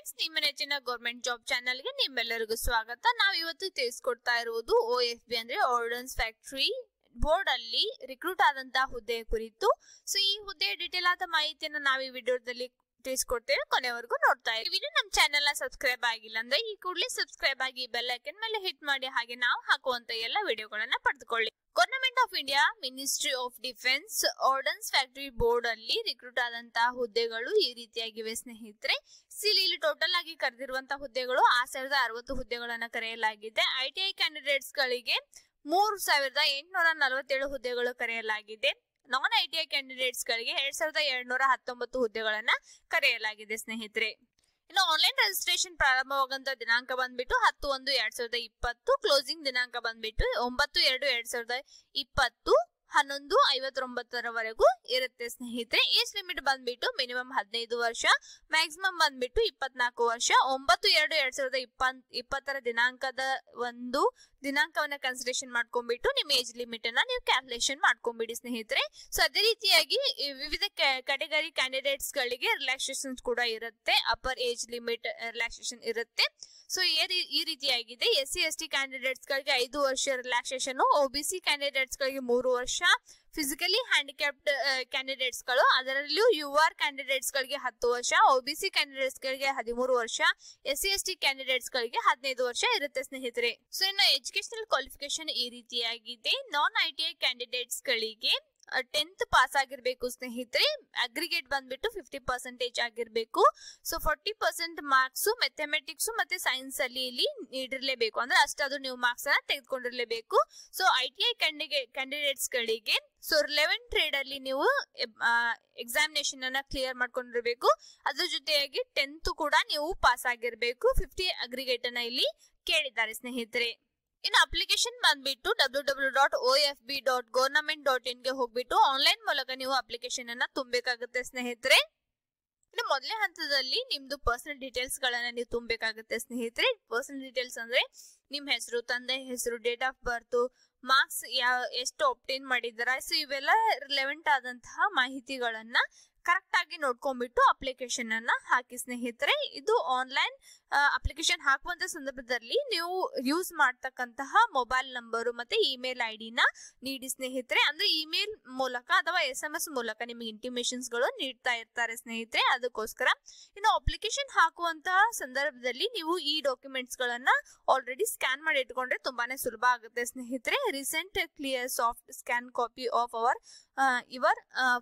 friends ನಿಮ್ಮ ನೆಚ್ಚಿನ government job ಚಾನಲ್ಗೆ ನಿಮ್ಮೆಲ್ಲರಿಗೂ ಸ್ವಾಗತ ನಾವು ಇವತ್ತು ತಿಳಿಸ್ಕೊಡ್ತಾ ಇರುವುದು ಒ ಎಫ್ ಬಿ ಅಂದ್ರೆ ಆರ್ಡನ್ಸ್ ಫ್ಯಾಕ್ಟರಿ ಬೋರ್ಡ್ ಅಲ್ಲಿ ರಿಕ್ರೂಟ್ ಆದಂತಹ ಹುದ್ದೆಯ ಕುರಿತು ಸೊ ಈ ಹುದ್ದೆಯ ಡೀಟೇಲ್ ಆದ ಮಾಹಿತಿಯನ್ನು ನಾವು ಈ ವಿಡಿಯೋದಲ್ಲಿ ತಿಳಿಸ್ಕೊಡ್ತೇವೆ ಕೊನೆವರೆಗೂ ನೋಡ್ತಾ ಇದ್ದೀವಿ ಇನ್ನು ನಮ್ಮ ಚಾನೆಲ್ ನ ಸಬ್ಸ್ಕ್ರೈಬ್ ಆಗಿಲ್ಲ ಅಂದ್ರೆ ಈ ಕೂಡಲೇ ಸಬ್ಸ್ಕ್ರೈಬ್ ಆಗಿ ಬೆಲ್ ಐಕನ್ ಮೇಲೆ ಹಿಟ್ ಮಾಡಿ ಹಾಗೆ ನಾವು ಹಾಕುವಂತ ಎಲ್ಲ ವಿಡಿಯೋಗಳನ್ನ ಪಡೆದುಕೊಳ್ಳಿ government of India ministry of defence ordnance factory board ಅಲ್ಲಿ ರಿಕ್ರೂಟ್ ಆದಂತಹ ಹುದ್ದೆಗಳು ಈ ರೀತಿಯಾಗಿವೆ ಸ್ನೇಹಿತರೆ ಸಿಲ್ ಇಲ್ಲಿ ಟೋಟಲ್ ಆಗಿ ಕರೆದಿರುವಂತಹ ಹುದ್ದೆಗಳು ಆ ಸಾವಿರದ ಅರವತ್ತು ಹುದ್ದೆಗಳನ್ನ ಕರೆಯಲಾಗಿದೆ ಐಟಿಐ ಕ್ಯಾಂಡಿಡೇಟ್ಸ್ ಗಳಿಗೆ ಮೂರು ಸಾವಿರದ ಎಂಟುನೂರ ನಲವತ್ತೇಳು ಹುದ್ದೆಗಳು ಕರೆಯಲಾಗಿದೆ ನಾನ್ ಐಟಿಐ ಕ್ಯಾಂಡಿಡೇಟ್ಸ್ ಗಳಿಗೆ ಎರಡ್ ಸಾವಿರದ ಎರಡ್ನೂರ ಹತ್ತೊಂಬತ್ತು ಹುದ್ದೆಗಳನ್ನ ಕರೆಯಲಾಗಿದೆ ಸ್ನೇಹಿತರೆ ಇನ್ನು ಆನ್ಲೈನ್ ರಿಜಿಸ್ಟ್ರೇಷನ್ ಪ್ರಾರಂಭವಾಗುವಂತ ದಿನಾಂಕ ಬಂದ್ಬಿಟ್ಟು ಹತ್ತು ಒಂದು ಎರಡ್ ಸಾವಿರದ ಇಪ್ಪತ್ತು ಕ್ಲೋಸಿಂಗ್ ದಿನಾಂಕ ಬಂದ್ಬಿಟ್ಟು ಒಂಬತ್ತು ಎರಡು ಎರಡ್ ಸಾವಿರದ ಇಪ್ಪತ್ತು ಹನ್ನೊಂದು ಐವತ್ತೊಂಬತ್ತರವರೆಗೂ ಇರುತ್ತೆ ಸ್ನೇಹಿತರೆ ಏಜ್ ಲಿಮಿಟ್ ಬಂದ್ಬಿಟ್ಟು ಮಿನಿಮಮ್ ಹದಿನೈದು ವರ್ಷ ಮ್ಯಾಕ್ಸಿಮಮ್ ಬಂದ್ಬಿಟ್ಟು ಇಪ್ಪತ್ನಾಲ್ಕು ವರ್ಷ ಒಂಬತ್ತು ಎರಡು ಎರಡ್ ಸಾವಿರದ ಇಪ್ಪತ್ ಇಪ್ಪತ್ತರ ದಿನಾಂಕದ ಒಂದು ದಿನಾಂಕವನ್ನ ಕನ್ಸಿಡರೇಷನ್ ಮಾಡ್ಕೊಂಡ್ಬಿಟ್ಟು ನಿಮ್ಮ ಏಜ್ ಲಿಮಿಟ್ ಅನ್ನ ನೀವು ಕ್ಯಾಲ್ಕುಲೇಷನ್ ಮಾಡ್ಕೊಂಡ್ಬಿಡಿ ಸ್ನೇಹಿತರೆ ಸೊ ಅದೇ ರೀತಿಯಾಗಿ ಈ ವಿವಿಧ ಕ್ಯಾಟಗರಿ ಕ್ಯಾಂಡಿಡೇಟ್ಸ್ ಗಳಿಗೆ ರಿಲ್ಯಾಕ್ಸೇಷನ್ ಕೂಡ ಇರುತ್ತೆ ಅಪ್ಪರ್ ಏಜ್ ಲಿಮಿಟ್ ರಿಲ್ಯಾಕ್ಸೇಷನ್ ಇರುತ್ತೆ ಸೊ ಈ ರೀತಿಯಾಗಿದೆ S C S T candidates ಗಳಿಗೆ ಐದು ವರ್ಷ ರಿಲ್ಯಾಕ್ಸೇಷನ್ ಒಬಿಸಿ ಕ್ಯಾಂಡಿಡೇಟ್ಸ್ ಗಳಿಗೆ ಮೂರು ವರ್ಷ ಫಿಸಿಕಲಿ ಹ್ಯಾಂಡಿಕ್ಯಾಪ್ಡ್ ಕ್ಯಾಂಡಿಡೇಟ್ಸ್ ಗಳು ಅದರಲ್ಲಿಯೂ ಯು ಆರ್ ಕ್ಯಾಂಡಿಡೇಟ್ಸ್ ಗಳಿಗೆ ಹತ್ತು ವರ್ಷ ಒಬಿಸಿ ಕ್ಯಾಂಡಿಡೇಟ್ಸ್ ಗಳಿಗೆ ಹದಿಮೂರು ವರ್ಷ S C S T candidates ಗಳಿಗೆ ಹದಿನೈದು ವರ್ಷ ಇರುತ್ತೆ ಸ್ನೇಹಿತರೆ ಸೊ ಇನ್ನು ಎಜುಕೇಶನಲ್ ಕ್ವಾಲಿಫಿಕೇಶನ್ ಈ ರೀತಿಯಾಗಿದೆ non I T I candidates ಗಳಿಗೆ ಟೆಂತ್ ಪಾಸ್ ಆಗಿರ್ಬೇಕು ಸ್ನೇಹಿತರೆ ಅಗ್ರಿಗೇಟ್ ಬಂದ್ಬಿಟ್ಟು ಫಿಫ್ಟಿ ಪರ್ಸೆಂಟೇಜ್ ಆಗಿರ್ಬೇಕು so forty percent marks mathematics ಮತ್ತೆ ಸೈನ್ಸ್ ಅಲ್ಲಿ ಇಲ್ಲಿ ನೀಡಿರ್ಲೇಬೇಕು ಅಂದ್ರೆ ಅಷ್ಟಾದ್ರೂ ನೀವು ಮಾರ್ಕ್ಸ್ ಅನ್ನ ತೆಗೆದುಕೊಂಡಿರ್ಲೇಬೇಕು so I T I candidates ಗಳಿಗೆ ಸೊ ಲೆವೆನ್ ಟ್ರೇಡ್ ಅಲ್ಲಿ ನೀವು ಎಕ್ಸಾಮಿನೇಷನ್ ಅನ್ನ ಕ್ಲಿಯರ್ ಮಾಡ್ಕೊಂಡಿರ್ಬೇಕು ಅದ್ರ ಜೊತೆಯಾಗಿ ಟೆಂತ್ ಕೂಡ ನೀವು ಪಾಸ್ ಆಗಿರ್ಬೇಕು ಫಿಫ್ಟಿ ಅಗ್ರಿಗೇಟ್ ಅನ್ನ ಇಲ್ಲಿ ಕೇಳಿದ್ದಾರೆ ಸ್ನೇಹಿತರೆ ಇನ್ನು ಅಪ್ಲಿಕೇಶನ್ ಬಂದ್ಬಿಟ್ಟು W W dot O F B dot government dot in ಗೆ ಹೋಗ್ಬಿಟ್ಟು ಆನ್ಲೈನ್ ಮೂಲಕ ನೀವು ಅಪ್ಲಿಕೇಶನ್ ಅನ್ನ ತುಂಬಬೇಕಾಗುತ್ತೆ ಸ್ನೇಹಿತರೆ ಇನ್ನು ಮೊದಲನೇ ಹಂತದಲ್ಲಿ ನಿಮ್ದು ಪರ್ಸನಲ್ ಡೀಟೇಲ್ಸ್ ಗಳನ್ನ ನೀವು ತುಂಬಬೇಕಾಗುತ್ತೆ ಸ್ನೇಹಿತರೆ ಪರ್ಸನಲ್ ಡೀಟೇಲ್ಸ್ ಅಂದ್ರೆ ನಿಮ್ ಹೆಸರು ತಂದೆ ಹೆಸರು ಡೇಟ್ ಆಫ್ ಬರ್ತ್ ಮಾರ್ಕ್ಸ್ ಯಾವ ಎಷ್ಟು ಒಪ್ಟೇನ್ ಮಾಡಿದಾರ ಸೊ ಇವೆಲ್ಲ ರಿಲೆವೆಂಟ್ ಆದಂತಹ ಮಾಹಿತಿಗಳನ್ನ ಕರೆಕ್ಟ್ ಆಗಿ ನೋಡ್ಕೊಂಡ್ಬಿಟ್ಟು ಅಪ್ಲಿಕೇಶನ್ ಅನ್ನ ಹಾಕಿ ಸ್ನೇಹಿತರೆ ಇದು ಆನ್ಲೈನ್ ಅಪ್ಲಿಕೇಶನ್ ಹಾಕುವಂತ ಸಂದರ್ಭದಲ್ಲಿ ನೀವು ಯೂಸ್ ಮಾಡ್ತಕ್ಕಂತಹ ಮೊಬೈಲ್ ನಂಬರು ಮತ್ತೆ ಇಮೇಲ್ ಐ ಡಿನ ನೀಡಿ ಸ್ನೇಹಿತರೆ ಅಂದ್ರೆ ಇಮೇಲ್ ಮೂಲಕ ಅಥವಾ ಎಸ್ ಎಂ ಎಸ್ ಮೂಲಕ ನಿಮಗೆ ಇಂಟಿಮೇಷನ್ಸ್ ಗಳು ನೀಡ್ತಾ ಇರ್ತಾರೆ ಸ್ನೇಹಿತರೆ ಅದಕ್ಕೋಸ್ಕರ ಇನ್ನು ಅಪ್ಲಿಕೇಶನ್ ಹಾಕುವಂತಹ ಸಂದರ್ಭದಲ್ಲಿ ನೀವು ಈ ಡಾಕ್ಯುಮೆಂಟ್ಸ್ ಗಳನ್ನ ಆಲ್ರೆಡಿ ಸ್ಕ್ಯಾನ್ ಮಾಡಿ ಇಟ್ಕೊಂಡ್ರೆ ತುಂಬಾನೇ ಸುಲಭ ಆಗುತ್ತೆ ಸ್ನೇಹಿತರೆ recent clear soft scan copy of ಅವರ್ ಇವರ್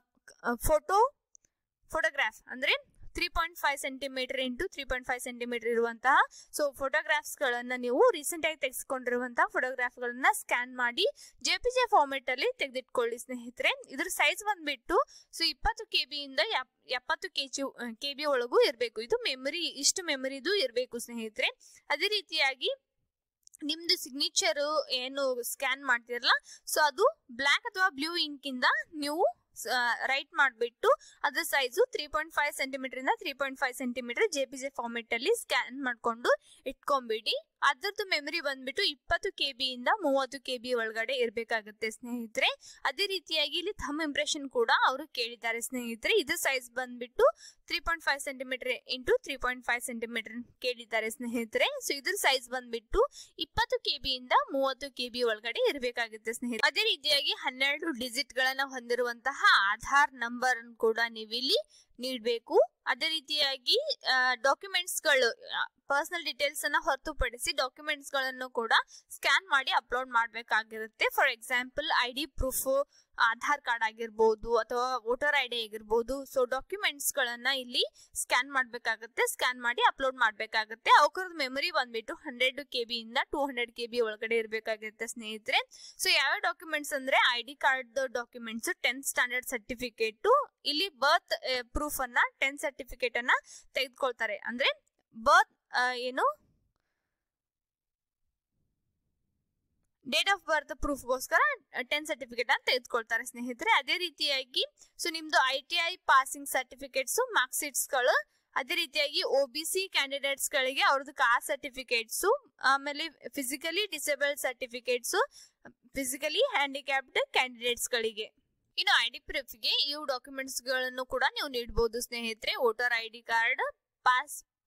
ಫೋಟೋ ಫೋಟೋಗ್ರಾಫ್ ಅಂದ್ರೆ three point five centimetre into three point five centimetre ಇರುವಂತಹ ಸೊ ಫೋಟೋಗ್ರಾಫ್ಸ್ ಗಳನ್ನ ನೀವು ರೀಸೆಂಟ್ ಆಗಿ ತೆಗೆಸ್ಕೊಂಡಿರುವಂತಹ ಫೋಟೋಗ್ರಾಫ್ ಗಳನ್ನ ಸ್ಕ್ಯಾನ್ ಮಾಡಿ ಜೆ ಪಿ ಜೆ ಫಾರ್ಮೆಟ್ ಅಲ್ಲಿ ತೆಗೆದಿಟ್ಕೊಳ್ಳಿ ಸ್ನೇಹಿತರೆ ಇದ್ರ ಸೈಜ್ ಬಂದ್ಬಿಟ್ಟು ಸೊ ಇಪ್ಪತ್ತು ಕೆ ಬಿ ಇಂದ ಎಪ್ಪತ್ತು ಕೆ ಜಿ ಕೆ ಬಿ ಒಳಗೂ ಇರಬೇಕು ಇದು ಮೆಮರಿ ಇಷ್ಟು ಮೆಮರಿದು ಇರಬೇಕು ಸ್ನೇಹಿತರೆ ಅದೇ ರೀತಿಯಾಗಿ ನಿಮ್ದು ಸಿಗ್ನೇಚರ್ ಏನು ಸ್ಕ್ಯಾನ್ ಮಾಡ್ತಿರಲ್ಲ ಸೊ ಅದು ಬ್ಲ್ಯಾಕ್ ಅಥವಾ ಬ್ಲೂ ಇಂಕ್ ಇಂದ ನೀವು ರೈಟ್ ಮಾಡಿಬಿಟ್ಟು ಅದ್ರ size three point five centimetre ಇಂದ three point five centimetre J P J format ಅಲ್ಲಿ ಸ್ಕ್ಯಾನ್ ಮಾಡ್ಕೊಂಡು ಇಟ್ಕೊಂಡ್ಬಿಡಿ ಅದರದ್ದು ಮೆಮರಿ ಬಂದ್ಬಿಟ್ಟು ಇಪ್ಪತ್ತು ಕೆ ಬಿ ಇಂದ ಮೂವತ್ತು ಕೆ ಬಿ ಒಳಗಡೆ ಇರಬೇಕಾಗುತ್ತೆ ಸ್ನೇಹಿತರೆ ಅದೇ ರೀತಿಯಾಗಿ ಇಲ್ಲಿ ಥಮ್ ಇಂಪ್ರೆಷನ್ ಕೂಡ ಅವರು ಕೇಳಿದ್ದಾರೆ ಸ್ನೇಹಿತರೆ ಇದ್ರ ಸೈಜ್ ಬಂದ್ಬಿಟ್ಟು three point five centimetre into three point five centimetre ಕೇಳಿದ್ದಾರೆ ಸ್ನೇಹಿತರೆ ಸೊ ಇದ್ರ ಸೈಜ್ ಬಂದ್ಬಿಟ್ಟು ಇಪ್ಪತ್ತು ಕೆ ಬಿ ಇಂದ ಮೂವತ್ತು ಕೆ ಬಿ ಒಳಗಡೆ ಇರಬೇಕಾಗುತ್ತೆ ಸ್ನೇಹಿತರೆ ಅದೇ ರೀತಿಯಾಗಿ ಹನ್ನೆರಡು ಡಿಜಿಟ್ ಗಳನ್ನ ಹೊಂದಿರುವಂತಹ ಆಧಾರ್ ನಂಬರ್ ಕೂಡ ನೀವಿಲ್ಲಿ ನೀಡಬೇಕು ಅದೇ ರೀತಿಯಾಗಿ ಡಾಕ್ಯುಮೆಂಟ್ಸ್ ಗಳು ಪರ್ಸನಲ್ ಡೀಟೇಲ್ಸ್ ಅನ್ನ ಹೊರತುಪಡಿಸಿ ಡಾಕ್ಯುಮೆಂಟ್ಸ್ ಗಳನ್ನು ಕೂಡ ಸ್ಕ್ಯಾನ್ ಮಾಡಿ ಅಪ್ಲೋಡ್ ಮಾಡಬೇಕಾಗಿರುತ್ತೆ for example I D proof Aadhaar card ಆಗಿರ್ಬೋದು ಅಥವಾ ವೋಟರ್ ಐ ಡಿ ಆಗಿರ್ಬೋದು ಸೊ ಡಾಕ್ಯುಮೆಂಟ್ಸ್ ಗಳನ್ನ ಇಲ್ಲಿ ಸ್ಕ್ಯಾನ್ ಮಾಡಬೇಕಾಗುತ್ತೆ ಸ್ಕ್ಯಾನ್ ಮಾಡಿ ಅಪ್ಲೋಡ್ ಮಾಡಬೇಕಾಗುತ್ತೆ ಅವಕರದ ಮೆಮರಿ ಬಂದ್ಬಿಟ್ಟು ಹಂಡ್ರೆಡ್ ಕೆ ಬಿ ಇಂದ ಟೂ ಹಂಡ್ರೆಡ್ ಕೆ ಬಿ ಒಳಗಡೆ ಇರಬೇಕಾಗುತ್ತೆ ಸ್ನೇಹಿತರೆ ಸೊ ಯಾವ ಡಾಕ್ಯುಮೆಂಟ್ಸ್ ಅಂದ್ರೆ I D card documents tenth standard certificate ಇಲ್ಲಿ ಬರ್ತ್ ಪ್ರೂಫ್ ಅನ್ನ ಟೆಂತ್ ಸರ್ಟಿಫಿಕೇಟ್ ಅನ್ನ ತೆಗೆದುಕೊಳ್ತಾರೆ ಅಂದ್ರೆ ಬರ್ತ್ ಏನು ಡೇಟ್ ಆಫ್ ಬರ್ತ್ ಪ್ರೂಫ್ಗೋಸ್ಕರ ಟೆಂತ್ ಸರ್ಟಿಫಿಕೇಟ್ ಅಂತ ತೆಗೆದುಕೊಳ್ತಾರೆ ಸ್ನೇಹಿತರೆ ಅದೇ ರೀತಿಯಾಗಿ ಸೊ ನಿಮ್ದು I T I passing certificates mark ಶೀಟ್ಸ್ಗಳು ಅದೇ ರೀತಿಯಾಗಿ ಒ ಬಿ ಸಿ ಕ್ಯಾಂಡಿಡೇಟ್ಸ್ ಗಳಿಗೆ ಅವ್ರದ್ದು ಕಾಸ್ಟ್ ಸರ್ಟಿಫಿಕೇಟ್ಸ್ ಆಮೇಲೆ physically disabled certificates physically handicapped candidates ಗಳಿಗೆ ಇನ್ನು ಐ ಡಿ ಪ್ರೂಫ್ಗೆ ಇವು ಡಾಕ್ಯುಮೆಂಟ್ಸ್ ಗಳನ್ನು ಕೂಡ ನೀವು ನೀಡಬಹುದು ಸ್ನೇಹಿತರೆ voter I D card pass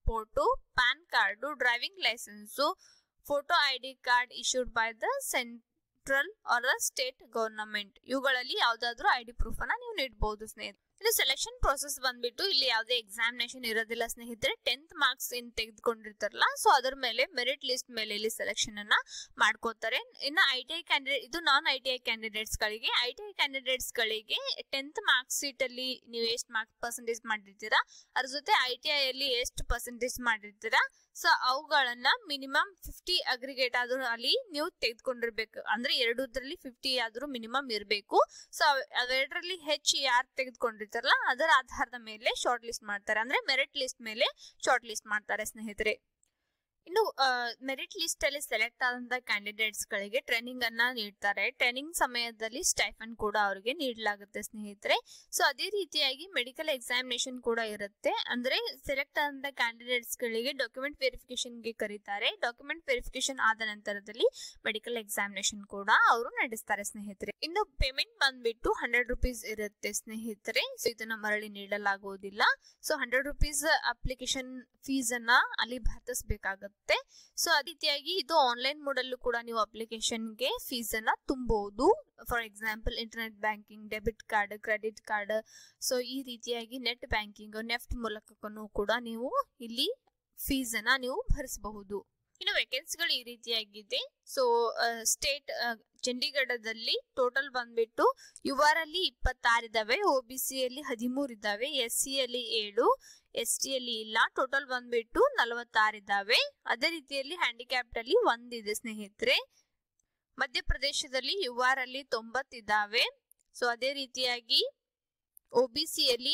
passport pan card driving licence photo I D card issued by the central or the state government ಇವುಗಳಲ್ಲಿ ಯಾವ್ದಾದ್ರು ಐ ಡಿ ಪ್ರೂಫ್ ಅನ್ನ ನೀವು ನೀಡಬಹುದು ಸ್ನೇಹಿತರೆ ಇದು ಸೆಲೆಕ್ಷನ್ ಪ್ರೊಸೆಸ್ ಬಂದ್ಬಿಟ್ಟು ಇಲ್ಲಿ ಯಾವುದೇ ಎಕ್ಸಾಮಿನೇಷನ್ ಇರೋದಿಲ್ಲ ಸ್ನೇಹಿತರೆ ಟೆಂತ್ ಮಾರ್ಕ್ಸ್ ಏನ್ ತೆಗೆದುಕೊಂಡಿರ್ತಾರಲ್ಲ ಸೊ ಅದರ ಮೇಲೆ ಮೆರಿಟ್ ಲಿಸ್ಟ್ ಮೇಲೆ ಇಲ್ಲಿ ಸೆಲೆಕ್ಷನ್ ಅನ್ನ ಮಾಡ್ಕೋತಾರೆ ಇನ್ನು ಐ ಟಿ ಐ ಕ್ಯಾಂಡಿಡೇಟ್ ಇದು non I T I candidates ಗಳಿಗೆ ಐ ಟಿ ಐ ಕ್ಯಾಂಡಿಡೇಟ್ಸ್ ಗಳಿಗೆ ಟೆಂತ್ ಮಾರ್ಕ್ಸ್ ಶೀಟ್ ಅಲ್ಲಿ ನೀವು ಎಷ್ಟು ಮಾರ್ಕ್ಸ್ ಪರ್ಸೆಂಟೇಜ್ ಮಾಡಿರ್ತೀರಾ ಅದ್ರ ಜೊತೆ ಐ ಟಿ ಐ ಅಲ್ಲಿ ಎಷ್ಟು ಪರ್ಸೆಂಟೇಜ್ ಮಾಡಿರ್ತೀರಾ ಸೊ ಅವುಗಳನ್ನ ಮಿನಿಮಮ್ ಫಿಫ್ಟಿ ಅಗ್ರಿಗೇಟ್ ಆದ್ರೂ ಅಲ್ಲಿ ನೀವು ತೆಗೆದುಕೊಂಡಿರ್ಬೇಕು ಅಂದ್ರೆ ಎರಡರಲ್ಲಿ ಫಿಫ್ಟಿ ಆದ್ರೂ ಮಿನಿಮಮ್ ಇರಬೇಕು ಸೊ ಅವೆರಡರಲ್ಲಿ ಹೆಚ್ಚು ಯಾರು ತೆಗೆದುಕೊಂಡಿರ್ತಾರಲ್ಲ ಅದರ ಆಧಾರದ ಮೇಲೆ ಶಾರ್ಟ್ ಲಿಸ್ಟ್ ಮಾಡ್ತಾರೆ ಅಂದ್ರೆ ಮೆರಿಟ್ ಲಿಸ್ಟ್ ಮೇಲೆ ಶಾರ್ಟ್ ಲಿಸ್ಟ್ ಮಾಡ್ತಾರೆ ಸ್ನೇಹಿತರೆ ಇನ್ನು ಮೆರಿಟ್ ಲಿಸ್ಟ್ ಅಲ್ಲಿ ಸೆಲೆಕ್ಟ್ ಆದಂತ ಕ್ಯಾಂಡಿಡೇಟ್ಸ್ ಗಳಿಗೆ ಟ್ರೈನಿಂಗ್ ಅನ್ನ ನೀಡ್ತಾರೆ ಟ್ರೈನಿಂಗ್ ಸಮಯದಲ್ಲಿ ಸ್ಟೈಫನ್ ಕೂಡ ಅವರಿಗೆ ನೀಡಲಾಗುತ್ತೆ ಸ್ನೇಹಿತರೆ ಸೊ ಅದೇ ರೀತಿಯಾಗಿ ಮೆಡಿಕಲ್ ಎಕ್ಸಾಮಿನೇಷನ್ ಕೂಡ ಇರುತ್ತೆ ಅಂದ್ರೆ ಸೆಲೆಕ್ಟ್ ಆದಂತ ಕ್ಯಾಂಡಿಡೇಟ್ಸ್ ಗಳಿಗೆ ಡಾಕ್ಯುಮೆಂಟ್ ವೆರಿಫಿಕೇಶನ್ ಗೆ ಕರೀತಾರೆ ಡಾಕ್ಯುಮೆಂಟ್ ವೆರಿಫಿಕೇಶನ್ ಆದ ನಂತರದಲ್ಲಿ ಮೆಡಿಕಲ್ ಎಕ್ಸಾಮಿನೇಷನ್ ಕೂಡ ಅವರು ನಡೆಸ್ತಾರೆ ಸ್ನೇಹಿತರೆ ಇನ್ನು ಪೇಮೆಂಟ್ ಬಂದ್ಬಿಟ್ಟು ಹಂಡ್ರೆಡ್ ರುಪೀಸ್ ಇರುತ್ತೆ ಸ್ನೇಹಿತರೆ ಸೊ ಇದನ್ನ ಮರಳಿ ನೀಡಲಾಗುವುದಿಲ್ಲ so hundred rupees application fees ಅನ್ನ ಅಲ್ಲಿ ಭರಿಸಬೇಕಾಗುತ್ತೆ ಸೊ ಅದೇ ರೀತಿಯಾಗಿ ಇದು ಆನ್ಲೈನ್ ಮೋಡ್ ಅಲ್ಲೂ ಕೂಡ ನೀವು ಅಪ್ಲಿಕೇಶನ್ ಗೆ ಫೀಸ್ ಅನ್ನ ತುಂಬಬಹುದು for example internet banking debit card credit card so ಈ ರೀತಿಯಾಗಿ ನೆಟ್ ಬ್ಯಾಂಕಿಂಗ್ ನೆಫ್ಟ್ ಮೂಲಕನೂ ಕೂಡ ನೀವು ಇಲ್ಲಿ ಫೀಸ್ ಅನ್ನ ನೀವು ಭರಿಸಬಹುದು ಇನ್ನು ವೇಕೆನ್ಸಿಗಳು ಈ ರೀತಿಯಾಗಿದೆ ಸೊ ಸ್ಟೇಟ್ ಚಂಡೀಗಢದಲ್ಲಿ ಟೋಟಲ್ ಬಂದ್ಬಿಟ್ಟು ಯುವರಲ್ಲಿ ಇಪ್ಪತ್ತಾರು ಇದಾವೆ ಒ ಬಿ ಸಿಯಲ್ಲಿ ಹದಿಮೂರು ಇದ್ದಾವೆ ಎಸ್ ಸಿ ಅಲ್ಲಿ ಏಳು ಎಸ್ ಟಿ ಅಲ್ಲಿ ಇಲ್ಲ ಟೋಟಲ್ ಬಂದ್ಬಿಟ್ಟು ನಲವತ್ತಾರು ಇದ್ದಾವೆ ಅದೇ ರೀತಿಯಲ್ಲಿ ಹ್ಯಾಂಡಿಕ್ಯಾಪ್ಟ್ ಅಲ್ಲಿ ಒಂದಿದೆ ಸ್ನೇಹಿತರೆ ಮಧ್ಯಪ್ರದೇಶದಲ್ಲಿ ಯುವರಲ್ಲಿ ತೊಂಬತ್ತಿದ್ದಾವೆ ಸೊ ಅದೇ ರೀತಿಯಾಗಿ ಒ ಬಿ ಸಿಯಲ್ಲಿ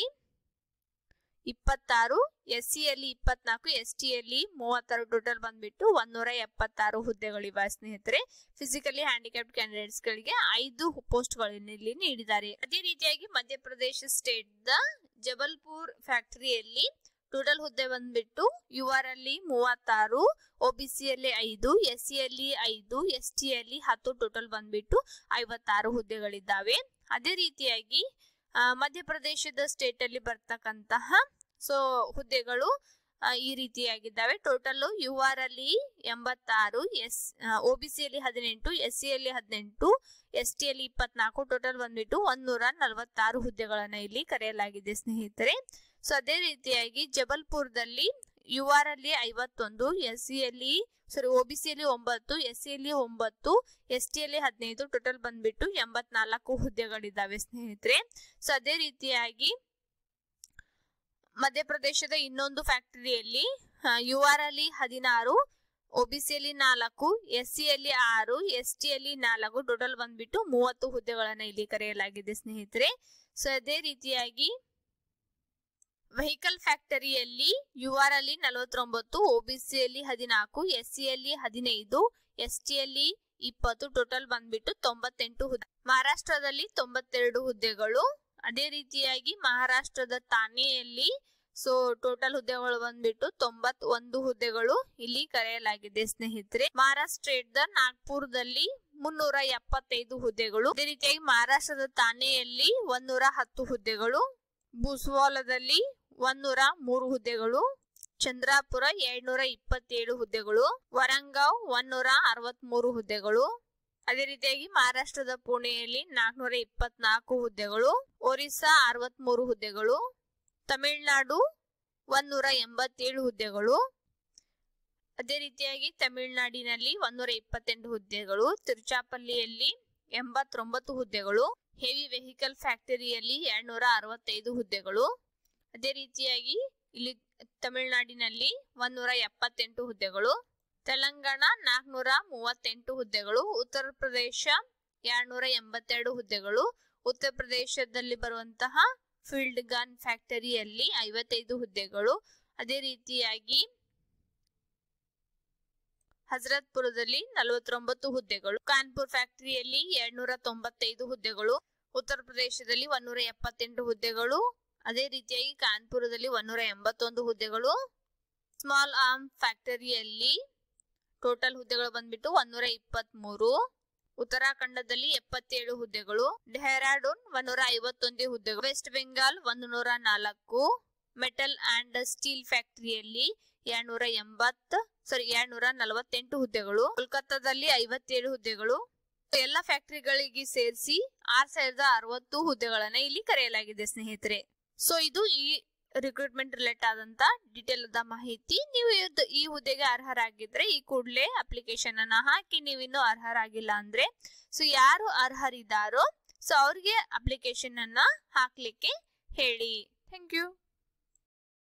ಇಪ್ಪತ್ತಾರು ಎಸ್ ಸಿ ಅಲ್ಲಿ ಇಪ್ಪತ್ನಾಲ್ಕು ಎಸ್ ಟಿ ಅಲ್ಲಿ ಮೂವತ್ತಾರು ಟೋಟಲ್ ಬಂದ್ಬಿಟ್ಟು ಒಂದೂರ ಎಪ್ಪತ್ತಾರು ಹುದ್ದೆಗಳಿವೆ ಸ್ನೇಹಿತರೆ ಫಿಸಿಕಲಿ ಹ್ಯಾಂಡಿಕ್ಯಾಪ್ಟ್ ಕ್ಯಾಂಡಿಡೇಟ್ಸ್ ಗಳಿಗೆ ಐದು ಪೋಸ್ಟ್ ಗಳನ್ನು ಇಲ್ಲಿ ನೀಡಿದ್ದಾರೆ ಅದೇ ರೀತಿಯಾಗಿ ಮಧ್ಯಪ್ರದೇಶ ಸ್ಟೇಟ್ ದ ಜಬಲ್ಪುರ್ ಫ್ಯಾಕ್ಟರಿಯಲ್ಲಿ ಟೋಟಲ್ ಹುದ್ದೆ ಬಂದ್ಬಿಟ್ಟು ಯು ಆರ್ ಅಲ್ಲಿ ಮೂವತ್ತಾರು ಒ ಬಿ ಸಿ ಅಲ್ಲಿ ಐದು ಎಸ್ ಸಿ ಅಲ್ಲಿ ಐದು ಎಸ್ ಟಿ ಅಲ್ಲಿ ಹತ್ತು ಟೋಟಲ್ ಬಂದ್ಬಿಟ್ಟು ಐವತ್ತಾರು ಹುದ್ದೆಗಳಿದ್ದಾವೆ ಅದೇ ರೀತಿಯಾಗಿ ಮಧ್ಯಪ್ರದೇಶದ ಸ್ಟೇಟ್ ಅಲ್ಲಿ ಬರ್ತಕ್ಕಂತಹ ಸೊ ಹುದ್ದೆಗಳು ಈ ರೀತಿಯಾಗಿದ್ದಾವೆ ಟೋಟಲ್ ಯು ಆರ್ ಅಲ್ಲಿ ಎಂಬತ್ತಾರು ಎಸ್ ಒ ಬಿ ಸಿ ಅಲ್ಲಿ ಹದಿನೆಂಟು ಎಸ್ ಸಿ ಅಲ್ಲಿ ಹದಿನೆಂಟು ಎಸ್ ಟಿ ಅಲ್ಲಿ ಇಪ್ಪತ್ನಾಲ್ಕು ಟೋಟಲ್ ಬಂದ್ಬಿಟ್ಟು ಒಂದೂರ ನಲವತ್ತಾರು ಹುದ್ದೆಗಳನ್ನ ಇಲ್ಲಿ ಕರೆಯಲಾಗಿದೆ ಸ್ನೇಹಿತರೆ ಸೊ ಅದೇ ರೀತಿಯಾಗಿ ಜಬಲ್ಪುರದಲ್ಲಿ ಯು ಆರ್ ಅಲ್ಲಿ ಐವತ್ತೊಂದು ಎಸ್ ಸಿ ಅಲ್ಲಿ ಸಾರಿ ಒ ಬಿ ಸಿ ಅಲ್ಲಿ ಒಂಬತ್ತು ಎಸ್ ಸಿ ಅಲ್ಲಿ ಒಂಬತ್ತು ಎಸ್ ಟಿ ಅಲ್ಲಿ ಹದಿನೈದು ಟೋಟಲ್ ಬಂದ್ಬಿಟ್ಟು ಎಂಬತ್ನಾಲ್ಕು ಹುದ್ದೆಗಳಿದ್ದಾವೆ ಸ್ನೇಹಿತರೆ ಸೊ ಅದೇ ರೀತಿಯಾಗಿ ಮಧ್ಯಪ್ರದೇಶದ ಇನ್ನೊಂದು ಫ್ಯಾಕ್ಟರಿಯಲ್ಲಿ ಯು ಆರ್ ಅಲ್ಲಿ ಹದಿನಾರು ಒ ಬಿ ಸಿ ಅಲ್ಲಿ ನಾಲ್ಕು ಎಸ್ ಸಿ ಅಲ್ಲಿ ಆರು ಎಸ್ ಟಿ ಅಲ್ಲಿ ನಾಲ್ಕು ಟೋಟಲ್ ಬಂದ್ಬಿಟ್ಟು ಮೂವತ್ತು ಹುದ್ದೆಗಳನ್ನ ಇಲ್ಲಿ ಕರೆಯಲಾಗಿದೆ ಸ್ನೇಹಿತರೆ ಸೊ ಅದೇ ರೀತಿಯಾಗಿ ವೆಹಿಕಲ್ ಫ್ಯಾಕ್ಟರಿಯಲ್ಲಿ ಯು ಆರ್ ಅಲ್ಲಿ ನಲವತ್ತೊಂಬತ್ತು ಒ ಬಿ ಸಿ ಅಲ್ಲಿ ಹದಿನಾಲ್ಕು ಎಸ್ ಸಿ ಅಲ್ಲಿ ಹದಿನೈದು ಎಸ್ ಟಿ ಅಲ್ಲಿ ಇಪ್ಪತ್ತು ಟೋಟಲ್ ಬಂದ್ಬಿಟ್ಟು ತೊಂಬತ್ತೆಂಟು ಹುದ್ದೆ ಮಹಾರಾಷ್ಟ್ರದಲ್ಲಿ ತೊಂಬತ್ತೆರಡು ಹುದ್ದೆಗಳು ಅದೇ ರೀತಿಯಾಗಿ ಮಹಾರಾಷ್ಟ್ರದ ತಾನೆಯಲ್ಲಿ ಸೊ ಟೋಟಲ್ ಹುದ್ದೆಗಳು ಬಂದ್ಬಿಟ್ಟು ತೊಂಬತ್ ಒಂದು ಹುದ್ದೆಗಳು ಇಲ್ಲಿ ಕರೆಯಲಾಗಿದೆ ಸ್ನೇಹಿತರೆ ಮಹಾರಾಷ್ಟ್ರದ ನಾಗ್ಪುರದಲ್ಲಿ ಮುನ್ನೂರ ಎಪ್ಪತ್ತೈದು ಹುದ್ದೆಗಳು ಅದೇ ರೀತಿಯಾಗಿ ಮಹಾರಾಷ್ಟ್ರದ ತಾನೆಯಲ್ಲಿ ಒಂದೂರ ಹತ್ತು ಹುದ್ದೆಗಳು ಬುಸ್ವಾಲದಲ್ಲಿ ಒಂದೂರ ಮೂರು ಹುದ್ದೆಗಳು ಚಂದ್ರಾಪುರ ಎರಡ್ನೂರ ಇಪ್ಪತ್ತೇಳು ಹುದ್ದೆಗಳು ವರಂಗಾವ್ ಒಂದೂರ ಅರವತ್ ಮೂರು ಹುದ್ದೆಗಳು ಅದೇ ರೀತಿಯಾಗಿ ಮಹಾರಾಷ್ಟ್ರದ ಪುಣೆಯಲ್ಲಿ ನಾಲ್ಕನೂರ ಇಪ್ಪತ್ನಾಲ್ಕು ಹುದ್ದೆಗಳು ಒರಿಸ್ಸಾ ಅರವತ್ ಮೂರು ಹುದ್ದೆಗಳು ತಮಿಳುನಾಡು ಒಂದೂರ ಎಂಬತ್ತೇಳು ಹುದ್ದೆಗಳು ಅದೇ ರೀತಿಯಾಗಿ ತಮಿಳುನಾಡಿನಲ್ಲಿ ಒಂದೂರ ಇಪ್ಪತ್ತೆಂಟು ಹುದ್ದೆಗಳು ತಿರುಚಾಪಲ್ಲಿಯಲ್ಲಿ ಎಂಬತ್ತೊಂಬತ್ತು ಹುದ್ದೆಗಳು ಹೆವಿ ವೆಹಿಕಲ್ ಫ್ಯಾಕ್ಟರಿಯಲ್ಲಿ ಎರಡ್ನೂರ ಅರವತ್ತೈದು ಹುದ್ದೆಗಳು ಅದೇ ರೀತಿಯಾಗಿ ಇಲ್ಲಿ ತಮಿಳುನಾಡಿನಲ್ಲಿ ಒಂದೂರ ಎಪ್ಪತ್ತೆಂಟು ಹುದ್ದೆಗಳು ತೆಲಂಗಾಣ ನಾಲ್ಕನೂರ ಮೂವತ್ತೆಂಟು ಹುದ್ದೆಗಳು ಉತ್ತರ ಪ್ರದೇಶ ಎರಡ್ನೂರ ಎಂಬತ್ತೆರಡು ಹುದ್ದೆಗಳು ಉತ್ತರ ಪ್ರದೇಶದಲ್ಲಿ ಬರುವಂತಹ ಫೀಲ್ಡ್ ಗನ್ ಫ್ಯಾಕ್ಟರಿಯಲ್ಲಿ ಐವತ್ತೈದು ಹುದ್ದೆಗಳು ಅದೇ ರೀತಿಯಾಗಿ ಹಜರತ್ಪುರದಲ್ಲಿ ನಲವತ್ತೊಂಬತ್ತು ಹುದ್ದೆಗಳು ಕಾನ್ಪುರ್ ಫ್ಯಾಕ್ಟರಿಯಲ್ಲಿ ಎರಡ್ನೂರ ತೊಂಬತ್ತೈದು ಹುದ್ದೆಗಳು ಉತ್ತರ ಪ್ರದೇಶದಲ್ಲಿ ಒಂದೂರ ಎಪ್ಪತ್ತೆಂಟು ಹುದ್ದೆಗಳು ಅದೇ ರೀತಿಯಾಗಿ ಕಾನ್ಪುರದಲ್ಲಿ ಒಂದೂರ ಎಂಬತ್ತೊಂದು ಹುದ್ದೆಗಳು ಸ್ಮಾಲ್ ಆರ್ಮ್ ಫ್ಯಾಕ್ಟರಿಯಲ್ಲಿ ಟೋಟಲ್ ಹುದ್ದೆಗಳು ಬಂದ್ಬಿಟ್ಟು ಒಂದೂರ ಇಪ್ಪತ್ತ್ ಮೂರು ಉತ್ತರಾಖಂಡದಲ್ಲಿ ಎಪ್ಪತ್ತೇಳು ಹುದ್ದೆಗಳು ಡೆಹ್ರಾಡೂನ್ ಒಂದೂರ ಐವತ್ತೊಂದು ಹುದ್ದೆಗಳು ವೆಸ್ಟ್ ಬೆಂಗಾಲ್ ಒಂದು ನೂರ ನಾಲ್ಕು ಮೆಟಲ್ ಅಂಡ್ ಸ್ಟೀಲ್ ಫ್ಯಾಕ್ಟರಿಯಲ್ಲಿ ಎರಡ್ನೂರ ಎಂಬತ್ ಸಾರಿ ಎರಡ್ನೂರ ನಲವತ್ತೆಂಟು ಹುದ್ದೆಗಳು ಕೋಲ್ಕತ್ತಾದಲ್ಲಿ ಐವತ್ತೇಳು ಹುದ್ದೆಗಳು ಎಲ್ಲ ಫ್ಯಾಕ್ಟರಿಗಳಿಗೆ ಸೇರಿಸಿ ಆರ್ ಸಾವಿರದ ಅರವತ್ತು ಹುದ್ದೆಗಳನ್ನ ಇಲ್ಲಿ ಕರೆಯಲಾಗಿದೆ ಸ್ನೇಹಿತರೆ ಸೊ ಇದು ಈ ರಿಕ್ರೂಟ್ಮೆಂಟ್ ರಿಲೇಟ್ ಆದಂತ ಡೀಟೇಲ್ ಆದ ಮಾಹಿತಿ ನೀವು ಇದ್- ಈ ಹುದ್ದೆಗೆ ಅರ್ಹರಾಗಿದ್ರೆ ಈ ಕೂಡಲೇ ಅಪ್ಲಿಕೇಶನ್ ಅನ್ನ ಹಾಕಿ ನೀವು ಇನ್ನೂ ಅರ್ಹರಾಗಿಲ್ಲ ಅಂದ್ರೆ ಸೊ ಯಾರು ಅರ್ಹರಿದ್ದಾರೋ ಸೊ ಅವ್ರಿಗೆ ಅಪ್ಲಿಕೇಶನ್ ಅನ್ನ ಹಾಕ್ಲಿಕ್ಕೆ ಹೇಳಿ ಥ್ಯಾಂಕ್ ಯು